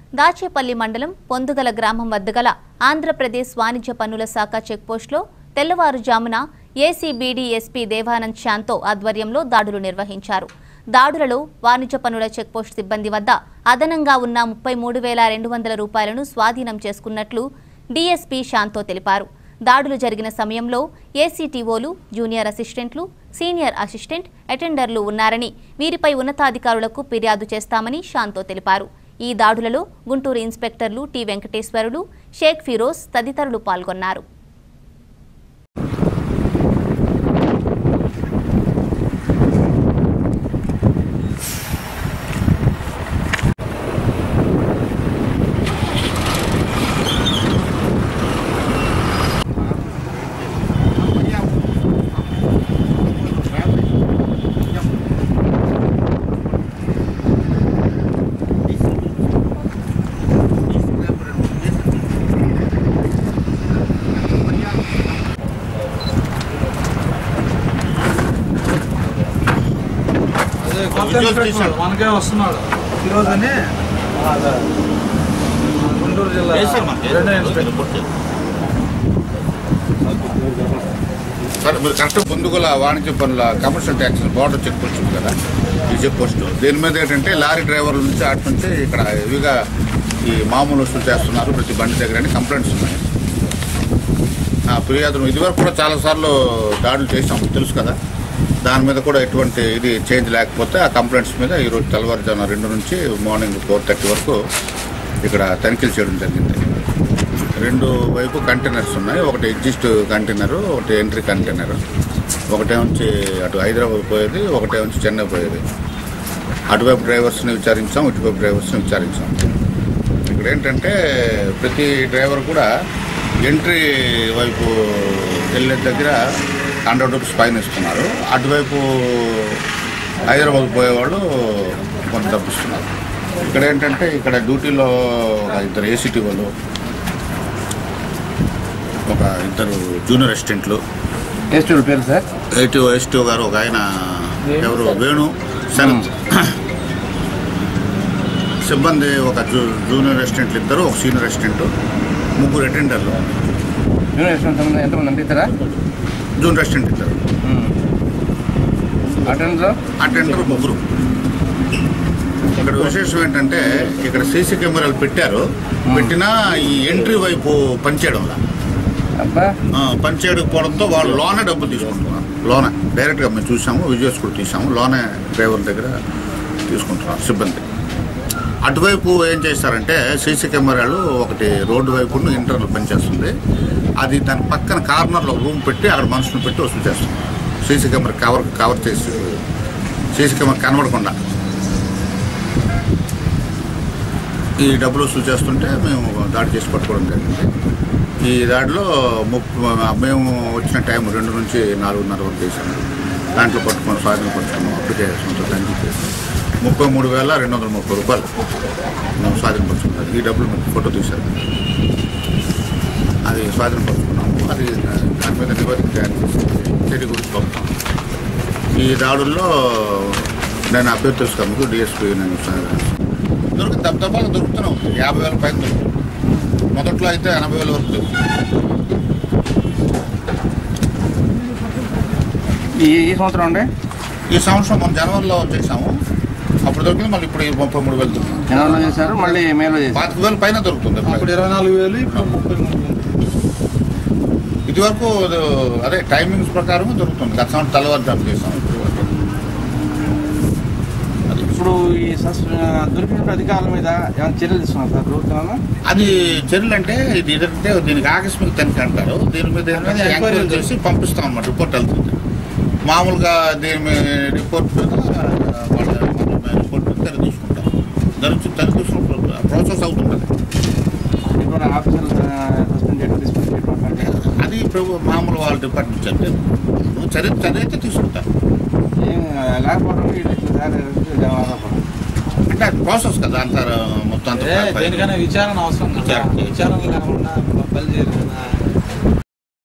దాచేపల్లి మండలం పొందుగల గ్రామం వద్ద గల ఆంధ్రప్రదేశ్ వాణిజ్య పన్నుల శాఖ చెక్పోస్టులో తెల్లవారుజామున ఏసీబీడీ ఎస్పీ దేవానంద్ శాంతో ఆధ్వర్యంలో దాడులు నిర్వహించారు దాడులలో వాణిజ్య పన్నుల చెక్పోస్ట్ సిబ్బంది వద్ద అదనంగా ఉన్న ముప్పై మూడు వేల రెండు వందల రూపాయలను స్వాధీనం చేసుకున్నట్లు డీఎస్పీ శాంతో తెలిపారు దాడులు జరిగిన సమయంలో ఏసీటీఓలు జూనియర్ అసిస్టెంట్లు సీనియర్ అసిస్టెంట్ అటెండర్లు ఉన్నారని వీరిపై ఉన్నతాధికారులకు ఫిర్యాదు చేస్తామని శాంతో తెలిపారు ఈ దాడులలో గుంటూరు ఇన్స్పెక్టర్లు టి వెంకటేశ్వరులు షేక్ ఫిరోజ్ తదితరులు పాల్గొన్నారు అదే కొత్త ఇన్స్పెక్టర్ మనకే వస్తున్నాడు ఈరోజు అని గుంటూరు జిల్లా రెండో ఇన్స్పెక్టర్ సరే మీరు కరెక్ట్ ముందుగుల వాణిజ్య పనుల commercial tax border check post ఉంది కదా ఈ చెక్ పోస్ట్ దీని మీద ఏంటంటే లారీ డ్రైవర్ల నుంచి అటు నుంచి ఇక్కడ ఇవిగా ఈ మామూలు వసూలు చేస్తున్నారు ప్రతి బండి దగ్గర అని కంప్లైంట్స్ ఉన్నాయి ఆ ఫిర్యాదులు ఇదివరకు కూడా చాలాసార్లు దాడులు చేసాం తెలుసు కదా దాని మీద కూడా ఎటువంటి ఇది చేంజ్ లేకపోతే ఆ కంప్లైంట్స్ మీద ఈరోజు తెల్లవారుజామున రెండు నుంచి మార్నింగ్ ఫోర్ థర్టీ వరకు ఇక్కడ తనిఖీలు చేయడం జరిగింది రెండు వైపు కంటైనర్స్ ఉన్నాయి ఒకటి ఎగ్జిస్ట్ కంటైనర్ ఒకటి ఎంట్రీ కంటైనర్ ఒకటే వచ్చి అటు హైదరాబాద్ పోయేది ఒకటే వచ్చి చెన్నై పోయేది అటువైపు డ్రైవర్స్ని విచారించాం ఇటువైపు డ్రైవర్స్ని విచారించాం ఇక్కడ ఏంటంటే ప్రతి డ్రైవర్ కూడా ఎంట్రీ వైపు వెళ్ళే దగ్గర హండ్రెడ్ రూపీస్ ఫైన్ ఇస్తున్నారు అటువైపు హైదరాబాద్ పోయేవాళ్ళు కొంత తప్పిస్తున్నారు ఇక్కడ ఏంటంటే ఇక్కడ డ్యూటీలో ఒక ఇద్దరు ఏసీటీ వాళ్ళు ఒక ఇద్దరు జూనియర్ అసిస్టెంట్లు టేస్ట్ పేరు సార్ ఎయిటీ ఎస్టీ గారు ఒక ఆయన ఎవరు వేణు శరత్ సిబ్బంది ఒక జూ జూనియర్ అసిస్టెంట్లు ఇద్దరు ఒక సీనియర్ అసిస్టెంట్ ముగ్గురు అటెండర్లు యూనియన్ ఎంతమంది ఎంతమంది అంటే ఇస్తారా జూనియర్ అసిస్టెంట్ ఇద్దరు అటెండర్ అటెండర్ ముగ్గురు ఇక్కడ విశేషం ఏంటంటే ఇక్కడ సీసీ కెమెరాలు పెట్టారు పెట్టినా ఈ ఎంట్రీ వైపు పనిచేయడం వల్ల అబ్బా ఆ, పనిచేయకపోవడంతో వాళ్ళు లోనే డబ్బులు తీసుకుంటున్నారు లోనే డైరెక్ట్గా మేము చూసాము విజువల్స్ కూడా తీసాము లోనే డ్రైవర్ దగ్గర తీసుకుంటున్నారు సిబ్బంది అటువైపు ఏం చేస్తారంటే సీసీ కెమెరాలు ఒకటి రోడ్డు వైపు ఇంటర్నల్ పనిచేస్తుంది అది దాని పక్కన కార్నర్లో రూమ్ పెట్టి అక్కడ మనుషులు పెట్టి వసూలు చేస్తున్నారు సీసీ కెమెరా కవర్ కవర్ చేసి సీసీ కెమెరా కనబడకుండా ఈ డబ్బులు వసూలు చేస్తుంటే మేము దాడి చేసి పట్టుకోవడం జరిగింది ఈ దాడిలో ముప్ప మేము వచ్చిన టైం రెండు నుంచి నాలుగున్నర వరకు చేశాము దాంట్లో పట్టుకొని స్వాధీనం పట్టుకున్నాము అప్లికేషన్తో తనిఖీ చేసి ముప్పై మూడు వేల రెండు వందల ముప్పై రూపాయలు మేము స్వాధీనపరుచుకున్నాం ఈ డబ్బులు మీకు ఫోటో తీశారు అది స్వాధీనపరుచుకున్నాము అది దాని మీద నివేదిక తయారు చేసి చర్య గురించి పంపుతాం ఈ దాడుల్లో నేను అభ్యర్థి తెలుసుకో మీకు డిఎస్పీ నేను దొరికి దెబ్బదెబ్బలు దొరుకుతూనే ఉంది యాభై వేల పైన దొరుకుతుంది మొదట్లో అయితే ఎనభై వేల వరకు దొరుకుతుంది ఈ ఈ సంవత్సరం అండి ఈ సంవత్సరం మనం జనవరిలో చేసాము అప్పుడు దొరికింది మళ్ళీ ఇప్పుడు ఈ ముప్పై మూడు వేలు దొరుకుతుంది జనవరిలో చేశారు మళ్ళీ మేలో చేశారు పాతిక వేల పైన దొరుకుతుంది ఇప్పుడు ఇరవై నాలుగు వేలు ఇప్పుడు ముప్పై మూడు వేలు ఇది వరకు అదే టైమింగ్స్ ప్రకారం దొరుకుతుంది గత సంవత్సరం తెల్లవారుజాము చేసాం ఇప్పుడు వరకు. అది ఇప్పుడు ఈ సస్ దొరికిన అధికారుల మీద ఏమైనా చర్యలు తీసుకున్నారు సార్ ప్రభుత్వం అది చర్యలు అంటే ఇది ఏదంటే దీనికి ఆకస్మిక తనిఖీ అంటారు దీని మీద ఏంటంటే ఎంక్వైరీ చేసి పంపిస్తాం అన్నమాట రిపోర్ట్ వెళ్తుంది మామూలుగా దీని మీద రిపోర్ట్ మీద వాళ్ళ మన రిపోర్ట్ మీద తెర తీసుకుంటాం దాని తెర తీసుకున్న ప్రాసెస్ అవుతుంటుంది ఇప్పుడు ఆఫీసర్లు సస్పెండ్ చేయడం డిస్పెండ్ చేయడం అట్లాంటివి. అది ప్రభు మామూలు వాళ్ళ డిపార్ట్మెంట్ అంటే చర్య చర్య అయితే తీసుకుంటారు ఏం లేకపోవడం వీళ్ళు ఇట్లా సార్ ఆధారపడడం అంటే అది ప్రాసెస్ కదా అంతా మొత్తం ఏ, అంతా దేనికైనా విచారణ అవసరం కదా విచారణ. విచారణ లేకుండా బయలుదేరి